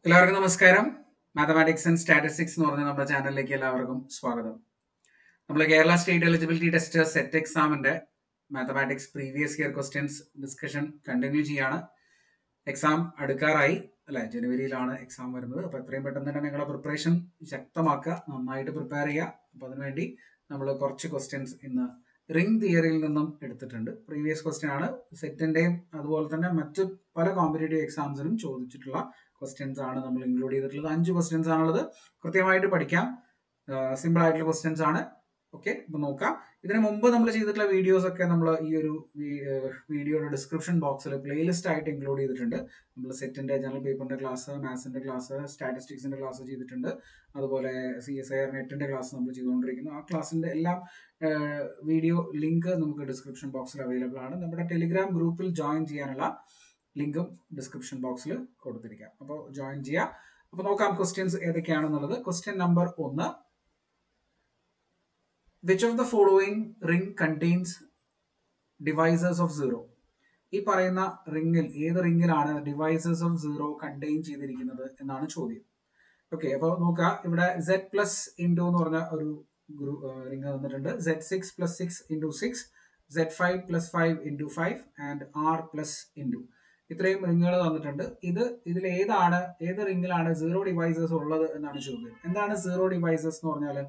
എല്ലാവർക്കും നമസ്കാരം mathematics and statistics എന്ന് പറഞ്ഞ നമ്മുടെ ചാനലിലേക്ക് എല്ലാവർക്കും സ്വാഗതം നമ്മൾ Kerala state eligibility test SET എക്സാമിന്റെ mathematics previous year questions discussion continue ചെയ്യാണ് എക്സാം അടുക്കാറായി അല്ലെ ജനുവരിയിലാണ് എക്സാം വരുന്നത് അപ്പൊ എത്രയും പെട്ടെന്ന് തന്നെ നിങ്ങളുടെ പ്രിപ്പറേഷൻ ശക്തമാക്കുക നന്നായിട്ട് പ്രിപ്പയർ ചെയ്യുക അപ്പൊ അതിനുവേണ്ടി നമ്മൾ കുറച്ച് ക്വസ്റ്റ്യൻസ് ഇന്ന് റിംഗ് തിയറിയിൽ നിന്നും എടുത്തിട്ടുണ്ട് പ്രീവിയസ് ക്വസ്റ്റ്യൻ ആണ് സെറ്റിന്റെയും അതുപോലെ തന്നെ മറ്റ് പല കോമ്പറ്റേറ്റീവ് എക്സാംസിനും ചോദിച്ചിട്ടുള്ള ക്വസ്റ്റ്യൻസ് ആണ് നമ്മൾ ഇൻക്ലൂഡ് ചെയ്തിട്ടുള്ളത് അഞ്ച് ക്വസ്റ്റ്യൻസ് ആണുള്ളത് കൃത്യമായിട്ട് പഠിക്കാം സിമ്പിൾ ആയിട്ടുള്ള ക്വസ്റ്റ്യൻസ് ആണ് ഓക്കെ അപ്പൊ നോക്കാം ഇതിനു മുമ്പ് നമ്മൾ ചെയ്തിട്ടുള്ള വീഡിയോസ് ഒക്കെ നമ്മൾ ഈ ഒരു വീഡിയോയുടെ ഡിസ്ക്രിപ്ഷൻ ബോക്സിൽ പ്ലേലിസ്റ്റ് ആയിട്ട് ഇൻക്ലൂഡ് ചെയ്തിട്ടുണ്ട് നമ്മൾ സെറ്റിന്റെ ജനറൽ പേപ്പറിന്റെ ക്ലാസ് മാത്സിന്റെ ക്ലാസ് സ്റ്റാറ്റിസ്റ്റിക്സിന്റെ ക്ലാസ് ചെയ്തിട്ടുണ്ട് അതുപോലെ സി എസ് ഐ ആർ നെറ്റിന്റെ ക്ലാസ് നമ്മൾ ചെയ്തുകൊണ്ടിരിക്കുന്നു ആ ക്ലാസ്സിന്റെ എല്ലാം വീഡിയോ ലിങ്ക് നമുക്ക് ഡിസ്ക്രിപ്ഷൻ ബോക്സിൽ അവൈലബിൾ ആണ് നമ്മുടെ ടെലിഗ്രാം ഗ്രൂപ്പിൽ ജോയിൻ ചെയ്യാനുള്ള ലിങ്കും ഡിസ്ക്രിപ്ഷൻ ബോക്സിൽ കൊടുത്തിരിക്കാം അപ്പോൾ ജോയിൻ ചെയ്യാം അപ്പോൾ നോക്കാം ക്വസ്റ്റ്യൻസ് ഏതൊക്കെയാണെന്നുള്ളത് ക്വസ്റ്റ്യൻ നമ്പർ ഒന്ന് which of the following ring contains devices of zero ഈ പറയുന്ന റിംഗിൽ ഏത് റിംഗിലാണ് ഡിവൈസസ് ഓഫ് സീറോ കണ്ടെയ്ൻ ചെയ്തിരിക്കുന്നത് എന്നാണ് ചോദ്യം ഓക്കെ അപ്പോൾ നോക്കുക ഇവിടെ സെഡ് പ്ലസ് ഇൻറ്റു എന്ന് പറഞ്ഞ ഒരു റിംഗ് തന്നിട്ടുണ്ട് Z six plus six into six Z five plus five into five and R plus into ഇത്രയും റിങ്ങുകൾ തന്നിട്ടുണ്ട് ഇത് ഇതിൽ ഏതാണ് ഏത് റിംഗിലാണ് സീറോ ഡിവൈസസ് ഉള്ളത് എന്നാണ് ചോദ്യം എന്താണ് സീറോ ഡിവൈസസ് എന്ന് പറഞ്ഞാൽ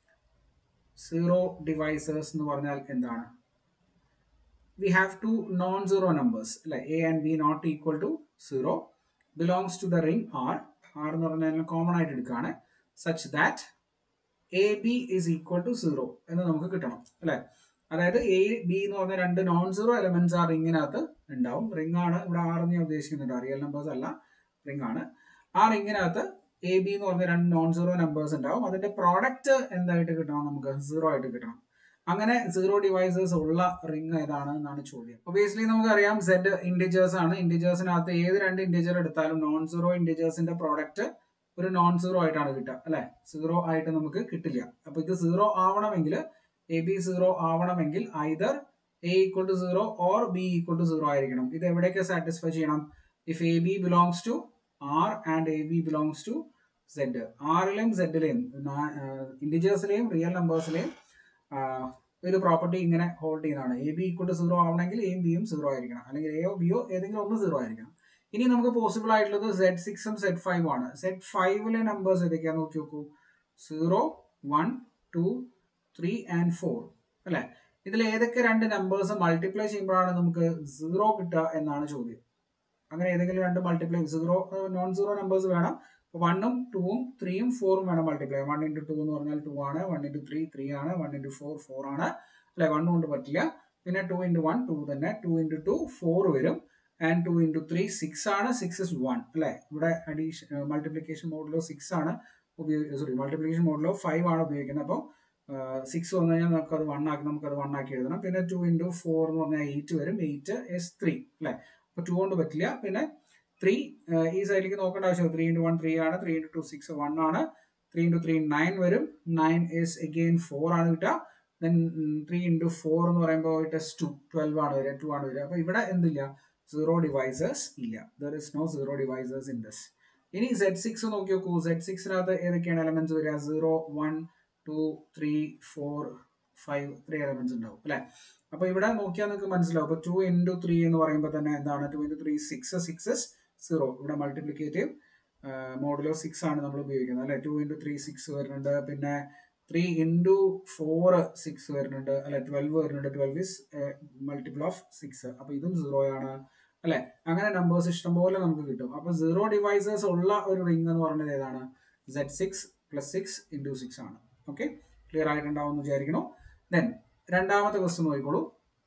സീറോ ഡിവൈസസ് എന്ന് പറഞ്ഞാൽ എന്താണ് we have two non zero numbers അല്ലെ A and B not equal to zero belongs to the ring R R എന്ന് പറഞ്ഞാൽ കോമൺ ആയിട്ട് എടുക്കുകയാണ് such that A B is equal to zero എന്ന് നമുക്ക് കിട്ടണം അല്ലെ അതായത് എ ബി എന്ന് പറഞ്ഞ രണ്ട് നോൺ സീറോ എലമെന്റ്സ് ആ റിങ്ങിനകത്ത് ഉണ്ടാവും റിംഗ് ആണ് ഇവിടെ ആർ എന്ന് ഞാൻ ഉദ്ദേശിക്കുന്നുണ്ട് റിയൽ നമ്പേഴ്സ് അല്ല റിംഗ് ആണ് ആ റിങ്ങിനകത്ത് എ ബി എന്ന് പറഞ്ഞ രണ്ട് നോൺ സീറോ നമ്പേഴ്സ് ഉണ്ടാവും അതിന്റെ പ്രോഡക്റ്റ് എന്തായിട്ട് കിട്ടണം നമുക്ക് സീറോ ആയിട്ട് കിട്ടണം അങ്ങനെ സീറോ ഡിവൈസസ് ഉള്ള റിംഗ് ഏതാണ് എന്നാണ് ചോദ്യം ഒബിയസ്ലി നമുക്കറിയാം സെഡ് ഇൻഡിജേഴ്സ് ആണ് ഇൻഡിജേഴ്സിനകത്ത് ഏത് രണ്ട് ഇൻഡിജർ എടുത്താലും നോൺ സീറോ ഇൻഡിജേഴ്സിന്റെ പ്രോഡക്റ്റ് ഒരു നോൺ സീറോ ആയിട്ടാണ് കിട്ടുക അല്ലെ സീറോ ആയിട്ട് നമുക്ക് കിട്ടില്ല അപ്പൊ ഇത് സീറോ ആവണമെങ്കിൽ എ ബി സീറോ ആവണമെങ്കിൽ either A equal to zero or B equal to zero ആയിരിക്കണം ഇത് എവിടെയൊക്കെ സാറ്റിസ്ഫൈ ചെയ്യണം if A B belongs to R and A B belongs to Z ആറിലെയും സെഡിലെയും ഇൻഡിജേഴ്സിലെയും റിയൽ നമ്പേഴ്സിലെയും ഒരു പ്രോപ്പർട്ടി ഇങ്ങനെ ഹോൾഡ് ചെയ്യുന്നതാണ് A B equal to zero ആവണമെങ്കിൽ എയും ബിയും സീറോ ആയിരിക്കണം അല്ലെങ്കിൽ എയോ ബിയോ ഏതെങ്കിലും ഒന്ന് സീറോ ആയിരിക്കണം ഇനി നമുക്ക് പോസിബിൾ ആയിട്ടുള്ളത് സെഡ് സിക്സും സെഡ് ഫൈവ് ആണ് സെഡ് ഫൈവിലെ നമ്പേഴ്സ് ഏതൊക്കെയാന്ന് നോക്കി നോക്കൂ zero one two three and four അല്ലെ ഇതിൽ ഏതൊക്കെ രണ്ട് നമ്പേഴ്സ് മൾട്ടിപ്ലൈ ചെയ്യുമ്പോഴാണ് നമുക്ക് സീറോ കിട്ടുക എന്നാണ് ചോദ്യം അങ്ങനെ ഏതെങ്കിലും രണ്ട് multiply zero non zero numbers വേണം വണ്ണും ടൂവും ത്രീയും ഫോറും വേണം മൾട്ടിപ്ലൈ വൺ ഇൻറ്റു ടു എന്ന് പറഞ്ഞാൽ ടു ആണ് വൺ ഇൻറ്റു ത്രീ ത്രീ ആണ് വൺ ഇൻറ്റു ഫോർ ഫോർ ആണ് അല്ലെ വൺ കൊണ്ട് പറ്റില്ല പിന്നെ ടു ഇൻറ്റു വൺ ടു തന്നെ ടു ഇൻറ്റു ടു ഫോർ വരും and two into three six ആണ് സിക്സ് ഇസ് വൺ അല്ലെ ഇവിടെ അഡീഷൻ മൾട്ടിപ്ലിക്കേഷൻ മോഡിലോ സിക്സ് ആണ് ഉപയോഗി സോറി മൾട്ടിപ്ലിക്കേഷൻ മോഡിലോ ഫൈവ് ആണ് ഉപയോഗിക്കുന്നത് അപ്പോൾ സിക്സ് വന്നു കഴിഞ്ഞാൽ നമുക്ക് അത് വൺ ആക്കി നമുക്ക് അത് വൺ ആക്കി എഴുതണം പിന്നെ ടു ഇൻറ്റു ഫോർ എന്ന് പറഞ്ഞാൽ എയ്റ്റ് വരും എയ്റ്റ് എസ് ത്രീ അല്ലെ അപ്പൊ ടു കൊണ്ട് പറ്റില്ല പിന്നെ ത്രീ ഈ സൈഡിലേക്ക് നോക്കേണ്ട ആവശ്യം ത്രീ ഇൻറ്റു വൺ ത്രീ ആണ് three into two six one ആണ് ത്രീ ഇൻറ്റു ത്രീ നയൻ വരും നയൻ ഇസ് അഗെയിൻ ഫോർ ആണ് കിട്ടുക ദെൻ ത്രീ ഇൻറ്റു ഫോർ എന്ന് പറയുമ്പോൾ ഇറ്റ് എസ് ടു ട്വൽവ് ആണ് വരിക ടു ആണ് വരിക അപ്പൊ ഇവിടെ എന്തില്ല സീറോ ഡിവൈസേഴ്സ് ഇല്ല there is no zero divisors in this ഇനി സെഡ് സിക്സ് നോക്കി നോക്കൂ സെഡ് സിക്സിനകത്ത് ഏതൊക്കെയാണ് എലമെന്റ്സ് വരിക zero one two three four five three elements ഉണ്ടാവും അല്ലെ അപ്പൊ ഇവിടെ നോക്കിയാൽ നിങ്ങൾക്ക് മനസ്സിലാവും അപ്പൊ ടു ഇൻറ്റു ത്രീ എന്ന് പറയുമ്പോൾ തന്നെ എന്താണ് two into three six six zero ഇവിടെ മൾട്ടിപ്ലിക്കേറ്റീവ് മോഡലോ സിക്സ് ആണ് നമ്മൾ ഉപയോഗിക്കുന്നത് അല്ലെ ടു ഇൻറ്റു ത്രീ സിക്സ് വരുന്നുണ്ട് പിന്നെ ത്രീ ഇൻറ്റു ഫോർ സിക്സ് വരുന്നുണ്ട് അല്ലെ ട്വൽവ് വരുന്നുണ്ട് twelve is multiple of six അപ്പൊ ഇതും സീറോ ആണ് അല്ലെ അങ്ങനെ നമ്പേഴ്സ് ഇഷ്ടംപോലെ നമുക്ക് കിട്ടും അപ്പൊ സീറോ ഡിവൈസേഴ്സ് ഉള്ള ഒരു റിംഗ് എന്ന് പറയുന്നത് ഏതാണ് Z six plus six into six ആണ് ഓക്കെ ക്ലിയർ ആയിട്ടുണ്ടാവും എന്ന് വിചാരിക്കണു ദെൻ രണ്ടാമത്തെ ക്വസ്റ്റ്യൻ നോക്കിക്കോളൂ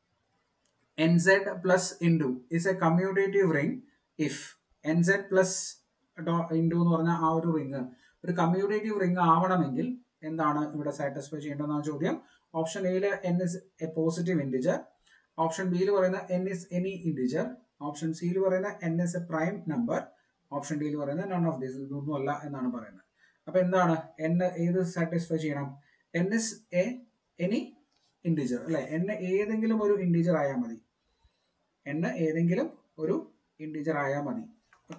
N Z plus into is a commutative ring if N Z plus into എന്ന് പറഞ്ഞ ആ ഒരു റിംഗ് ഒരു കമ്മ്യൂട്ടേറ്റീവ് റിംഗ് ആവണമെങ്കിൽ എന്താണ് ഇവിടെ സാറ്റിസ്ഫൈ ചെയ്യേണ്ടതെന്നാണ് ചോദ്യം ഓപ്ഷൻ എയിൽ N is a positive integer option ബിയിൽ പറയുന്ന N is any integer option സിയിൽ പറയുന്ന N is a prime number option ഡിയിൽ പറയുന്ന നൺ ഓഫ് ദീസ് ഇതൊന്നും അല്ല എന്നാണ് പറയുന്നത് അപ്പൊ എന്താണ് എൻ ഏത് സാറ്റിസ്ഫൈ ചെയ്യണം N is a any integer അല്ലെ എൻ ഏതെങ്കിലും ഒരു ഇൻഡിജർ ആയാൽ മതി എൻ ഏതെങ്കിലും ഒരു ഇൻഡിജർ ആയാൽ മതി ഓക്കെ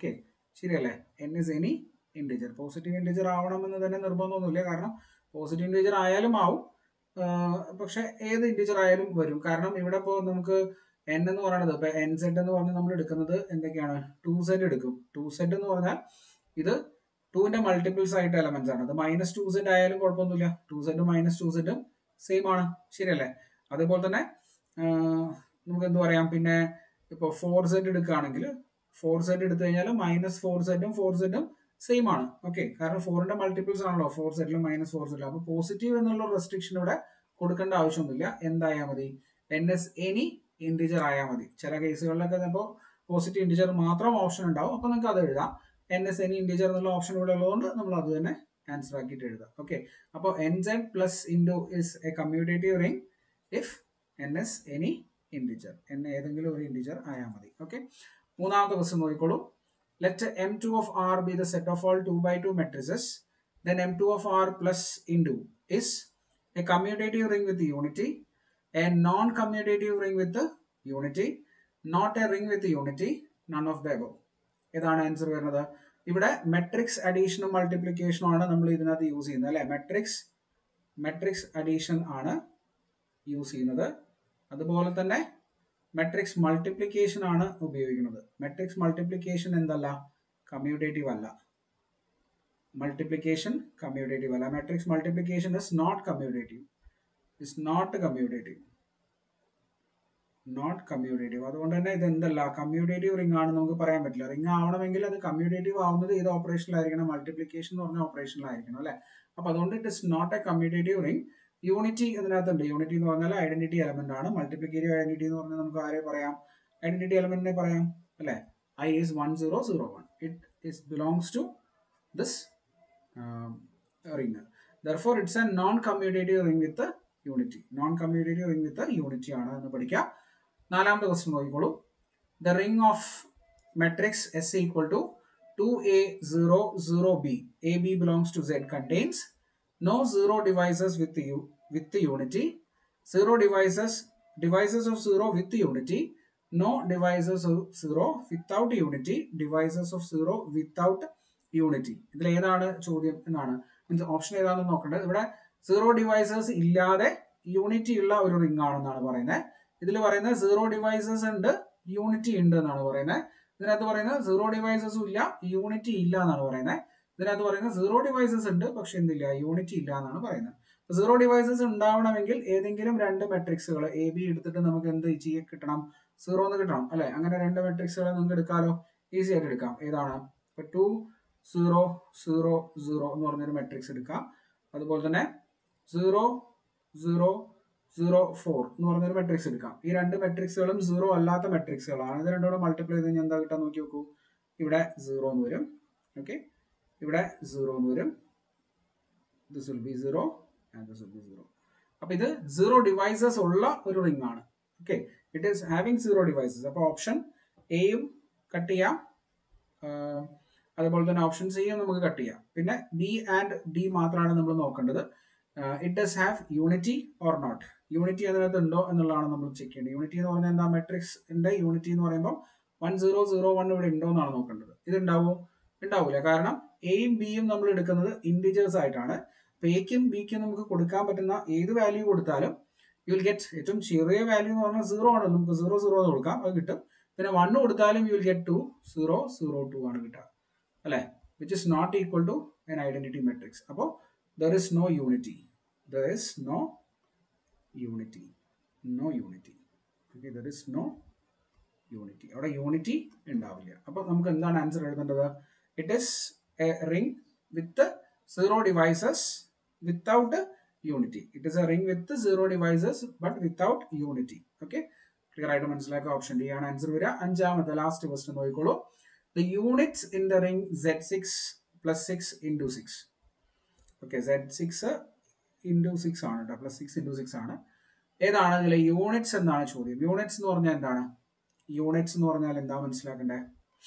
ശരിയല്ലേ N is any integer positive integer ആവണമെന്ന് തന്നെ നിർബന്ധമൊന്നുമില്ല കാരണം പോസിറ്റീവ് ഇൻഡിജർ ആയാലും ആവും പക്ഷെ ഏത് ഇൻഡിജർ ആയാലും വരും കാരണം ഇവിടെ ഇപ്പോൾ നമുക്ക് എൻ എന്ന് പറയുന്നത് ഇപ്പൊ എൻ സെഡ് എന്ന് പറഞ്ഞ് നമ്മൾ എടുക്കുന്നത് എന്തൊക്കെയാണ് ടു സെഡ് എടുക്കും ടു സെഡ് എന്ന് പറഞ്ഞാൽ ഇത് ടുവിന്റെ മൾട്ടിപ്പിൾസ് ആയിട്ട് എലമെന്റ്സ് ആണ് അത് മൈനസ് ടു സെഡ് ആയാലും കുഴപ്പമൊന്നുമില്ല ടു സെഡും മൈനസ് ടു സെഡും സെയിം ആണ് ശരിയല്ലേ അതേപോലെ തന്നെ നമുക്ക് എന്ത് പറയാം പിന്നെ ഇപ്പോൾ ഫോർ സെഡ് എടുക്കുകയാണെങ്കിൽ ഫോർ സെഡ് എടുത്തു കഴിഞ്ഞാൽ മൈനസ് ഫോർ സെഡും ഫോർ സെഡും സെയിം ആണ് ഓക്കെ കാരണം ഫോറിന്റെ മൾട്ടിപ്പിൾസ് ആണല്ലോ ഫോർ സെഡിലും മൈനസ് ഫോർ സെഡിലും അപ്പൊ പോസിറ്റീവ് എന്നുള്ള റെസ്ട്രിക്ഷൻ ഇവിടെ കൊടുക്കേണ്ട ആവശ്യമൊന്നുമില്ല എന്തായാൽ മതി എൻ എസ് എനി ഇൻഡിജർ ആയാൽ മതി ചില കേസുകളിലൊക്കെ ചിലപ്പോൾ പോസിറ്റീവ് ഇൻഡിജർ മാത്രം ഓപ്ഷൻ ഉണ്ടാവും അപ്പൊ നിങ്ങൾക്ക് അത് എഴുതാം എൻ എസ് എനി ഇൻഡിജർ എന്നുള്ള ഓപ്ഷൻ ഇവിടെ ഉള്ളതുകൊണ്ട് നമ്മൾ അത് തന്നെ ആൻസർ ആക്കിയിട്ട് എഴുതാം ഓക്കെ അപ്പോൾ N Z plus into is a commutative ring if N is any integer N ഏതെങ്കിലും ഒരു ഇൻഡിജർ ആയാൽ മതി ഓക്കെ മൂന്നാമത്തെ ക്വസ്റ്റ്യൻ നോക്കിക്കോളൂ let m2 of r be the set of all 2 by 2 matrices then m2 of r plus into is a commutative ring with unity a non-commutative ring with the unity not a ring with unity none of the above ഇതാണ് answer വരുന്നത് ഇവിടെ matrix അഡീഷനും മൾട്ടിപ്ലിക്കേഷനും ആണ് നമ്മൾ ഇതിനകത്ത് use ചെയ്യുന്നത് അല്ലെ matrix matrix addition ആണ് use ചെയ്യുന്നത് അതുപോലെ തന്നെ മെട്രിക്സ് മൾട്ടിപ്ലിക്കേഷൻ ആണ് ഉപയോഗിക്കുന്നത് മെട്രിക്സ് മൾട്ടിപ്ലിക്കേഷൻ എന്തല്ല കമ്മ്യൂട്ടേറ്റീവ് അല്ല മൾട്ടിപ്ലിക്കേഷൻ കമ്മ്യൂട്ടേറ്റീവ് അല്ല matrix multiplication is not commutative is not commutative not commutative അതുകൊണ്ട് തന്നെ ഇത് എന്തല്ല കമ്മ്യൂട്ടേറ്റീവ് റിംഗ് ആണ് നമുക്ക് പറയാൻ പറ്റില്ല റിംഗ് ആവണമെങ്കിൽ അത് കമ്മ്യൂട്ടേറ്റീവ് ആവുന്നത് ഇത് ഓപ്പറേഷനിലായിരിക്കണം മൾട്ടിപ്ലിക്കേഷൻ എന്ന് പറഞ്ഞ ഓപ്പറേഷനിലായിരിക്കണം അല്ലെ അപ്പൊ അതുകൊണ്ട് it is not a commutative ring unity ഇതിനകത്തുണ്ട് യൂണിറ്റി എന്ന് പറഞ്ഞാൽ ഐഡന്റിറ്റി എലമെന്റ് ആണ് മൾട്ടിപ്ലിക്കേറ്റീവ് ഐഡന്റിറ്റി എന്ന് പറഞ്ഞാൽ നമുക്ക് ആരെ പറയാം ഐഡന്റിറ്റി എലമെന്റിനെ പറയാം അല്ലെ I is one zero zero one it is belongs to this ring therefore it's a non commutative ring with unity non commutative ring with unity ആണ് എന്ന് പഠിക്കാം നാലാമത്തെ ക്വസ്റ്റ്യൻ നോക്കിക്കോളൂ the ring of matrices equal to to A zero zero B A B belongs to Z contains no zero devices with u with the unity zero devices devices of zero with the unity no devices of zero without unity devices of zero without unity ഇതിൽ ഏതാണ് ചോദ്യം എന്നാണ് means option ഏതാണെന്ന് നോക്കേണ്ടത് ഇവിടെ zero devices ഇല്ലാതെ unity ഉള്ള ഒരു റിംഗ് ആണെന്നാണ് പറയുന്നത് ഇതിൽ പറയുന്നത് സീറോ ഡിവൈസസ് ഉണ്ട് യൂണിറ്റി ഉണ്ട് എന്നാണ് പറയുന്നത് ഇതിനകത്ത് പറയുന്നത് സീറോ ഡിവൈസസും ഇല്ല യൂണിറ്റി ഇല്ല എന്നാണ് പറയുന്നത് ഇതിനകത്ത് പറയുന്നത് സീറോ ഡിവൈസസ് ഉണ്ട് പക്ഷെ എന്തില്ല യൂണിറ്റി ഇല്ല എന്നാണ് പറയുന്നത് സീറോ ഡിവൈസസ് ഉണ്ടാവണമെങ്കിൽ ഏതെങ്കിലും രണ്ട് മെട്രിക്സുകൾ എ ബി എടുത്തിട്ട് നമുക്ക് എന്ത് ചെയ്യ കിട്ടണം സീറോ എന്ന് കിട്ടണം അല്ലെ അങ്ങനെ രണ്ട് മെട്രിക്സുകൾ നിങ്ങൾക്ക് എടുക്കാലോ ഈസി ആയിട്ട് എടുക്കാം ഏതാണ് ഇപ്പൊ ടു സീറോ സീറോ സീറോ എന്ന് പറഞ്ഞൊരു മെട്രിക്സ് എടുക്കാം അതുപോലെ തന്നെ സീറോ സീറോ സീറോ ഫോർ എന്ന് പറഞ്ഞൊരു മെട്രിക്സ് എടുക്കാം ഈ രണ്ട് മെട്രിക്സുകളും സീറോ അല്ലാത്ത മെട്രിക്സുകളാണ് ഇത് രണ്ടുകൂടെ മൾട്ടിപ്ലൈ ചെയ്ത് കഴിഞ്ഞാൽ എന്താ കിട്ടാൻ നോക്കി നോക്കൂ ഇവിടെ സീറോ എന്ന് വരും ഓക്കെ ഇവിടെ സീറോ എന്ന് വരും this will be zero and this will be zero അപ്പൊ ഇത് സീറോ ഡിവൈസസ് ഉള്ള ഒരു റിംഗ് ആണ് okay it is having zero devices അപ്പൊ ഓപ്ഷൻ എയും കട്ട് ചെയ്യാം അതുപോലെ തന്നെ ഓപ്ഷൻ സിയും നമുക്ക് കട്ട് ചെയ്യാം പിന്നെ ബി ആൻഡ് ഡി മാത്രമാണ് നമ്മൾ നോക്കേണ്ടത് it does have unity or not unity അതിനകത്ത് ഉണ്ടോ എന്നുള്ളതാണ് നമ്മൾ ചെക്ക് ചെയ്യേണ്ടത് യൂണിറ്റി എന്ന് പറഞ്ഞാൽ എന്താ മെട്രിക്സിന്റെ യൂണിറ്റി എന്ന് പറയുമ്പോൾ വൺ സീറോ സീറോ വൺ ഇവിടെ ഉണ്ടോ എന്നാണ് നോക്കേണ്ടത് ഇത് ഉണ്ടാവുമോ ഉണ്ടാവില്ല കാരണം എയും ബിയും നമ്മൾ എടുക്കുന്നത് ഇൻഡിജേഴ്സ് ആയിട്ടാണ് അപ്പൊ എക്കും ബിക്കും നമുക്ക് കൊടുക്കാൻ പറ്റുന്ന ഏത് വാല്യൂ കൊടുത്താലും യു വിൽ ഗെറ്റ് ഏറ്റവും ചെറിയ വാല്യൂ എന്ന് പറഞ്ഞാൽ സീറോ ആണ് നമുക്ക് സീറോ സീറോ എന്ന് കൊടുക്കാം അത് കിട്ടും പിന്നെ വണ്ണ് കൊടുത്താലും you will get two zero zero two ആണ് കിട്ടുക അല്ലെ which is not equal to an identity matrix അപ്പോൾ there is no unity there is no unity no unity okay there is no unity അവിടെ unity ഉണ്ടാവില്ല അപ്പൊ നമുക്ക് എന്താണ് answer എഴുതേണ്ടത് it is a ring with zero divisors without unity it is a ring with zero divisors but without unity okay clear ആയിട്ട് മനസ്സിലാക്കുക option D ആണ് answer വരിക അഞ്ചാമത്തെ ലാസ്റ്റ് ക്വസ്റ്റ്യൻ നോക്കിക്കോളൂ the units in the ring Z six plus six into six okay Z six into six ആണ് കേട്ടോ plus six into six ആണ് ഏതാണ് ഇതിലെ യൂണിറ്റ്സ് എന്നാണ് ചോദ്യം യൂണിറ്റ്സ് എന്ന് പറഞ്ഞാൽ എന്താണ് യൂണിറ്റ്സ് എന്ന് പറഞ്ഞാൽ എന്താ മനസ്സിലാക്കണ്ടേ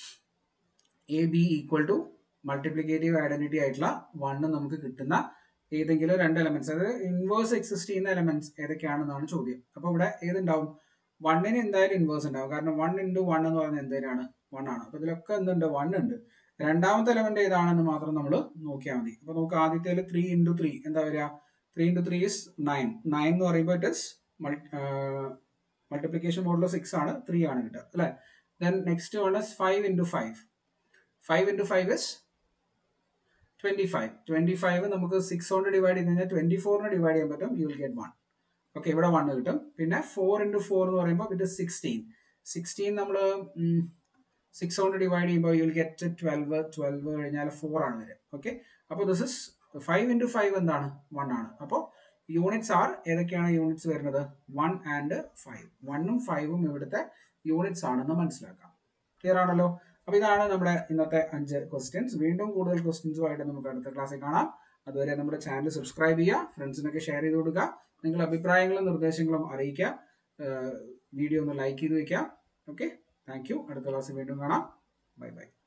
A B equal to multiplicative identity ആയിട്ടുള്ള വണ്ണ് നമുക്ക് കിട്ടുന്ന ഏതെങ്കിലും രണ്ട് എലമെന്റ്സ് അതായത് ഇൻവേഴ്സ് എക്സിസ്റ്റ് ചെയ്യുന്ന എലമെന്റ്സ് ഏതൊക്കെയാണെന്നാണ് ചോദ്യം അപ്പൊ ഇവിടെ ഏതുണ്ടാവും വണ്ണിന് എന്തായാലും ഇൻവേഴ്സ് ഉണ്ടാവും കാരണം വൺ ഇൻറ്റു വൺ എന്ന് പറയുന്നത് എന്തിനാണ് വൺ ആണ് അപ്പൊ ഇതിലൊക്കെ എന്തുണ്ട് വൺ ഉണ്ട് രണ്ടാമത്തെ എലമെന്റ് ഏതാണെന്ന് മാത്രം നമ്മൾ നോക്കിയാൽ മതി അപ്പൊ നമുക്ക് ആദ്യത്തേൽ ത്രീ ഇൻറ്റു ത്രീ എന്താ വരിക three into three is nine nine എന്ന് പറയുമ്പോൾ ഇറ്റ് ഇസ് മൾട്ടിപ്ലിക്കേഷൻ മോഡിൽ സിക്സ് ആണ് ത്രീ ആണ് കിട്ടുക അല്ലെ then next one is five into five five into five is twenty five twenty five നമുക്ക് സിക്സ് കൊണ്ട് ഡിവൈഡ് ചെയ്ത് കഴിഞ്ഞാൽ ട്വന്റി ഫോറിന് ഡിവൈഡ് ചെയ്യാൻ പറ്റും you will get one okay ഇവിടെ വൺ കിട്ടും പിന്നെ ഫോർ ഇൻറ്റു ഫോർ എന്ന് പറയുമ്പോൾ ഇറ്റ് സിക്സ്റ്റീൻ സിക്സ്റ്റീൻ നമ്മൾ സിക്സ് കൊണ്ട് ഡിവൈഡ് ചെയ്യുമ്പോൾ U will get twelve twelve കഴിഞ്ഞാൽ ഫോർ ആണ് വരിക ഓക്കെ അപ്പോൾ this is five into five എന്താണ് വൺ ആണ് അപ്പോൾ യൂണിറ്റ്സ് ആർ ഏതൊക്കെയാണ് യൂണിറ്റ്സ് വരുന്നത് വൺ ആൻഡ് ഫൈവ് വണ്ണും ഫൈവും ഇവിടുത്തെ യൂണിറ്റ്സ് ആണെന്ന് മനസ്സിലാക്കാം ക്ലിയർ ആണല്ലോ അപ്പൊ ഇതാണ് നമ്മുടെ ഇന്നത്തെ അഞ്ച് ക്വസ്റ്റ്യൻസ് വീണ്ടും കൂടുതൽ ക്വസ്റ്റ്യൻസുമായിട്ട് നമുക്ക് അടുത്ത ക്ലാസ്സിൽ കാണാം അതുവരെ നമ്മുടെ ചാനൽ സബ്സ്ക്രൈബ് ചെയ്യുക ഫ്രണ്ട്സിനൊക്കെ ഷെയർ ചെയ്ത് കൊടുക്കുക നിങ്ങളുടെ അഭിപ്രായങ്ങളും നിർദ്ദേശങ്ങളും അറിയിക്കുക വീഡിയോ ഒന്ന് ലൈക്ക് ചെയ്ത് വെക്കുക ഓക്കെ താങ്ക് യു അടുത്ത ക്ലാസ്സിൽ വീണ്ടും കാണാം ബൈ ബൈ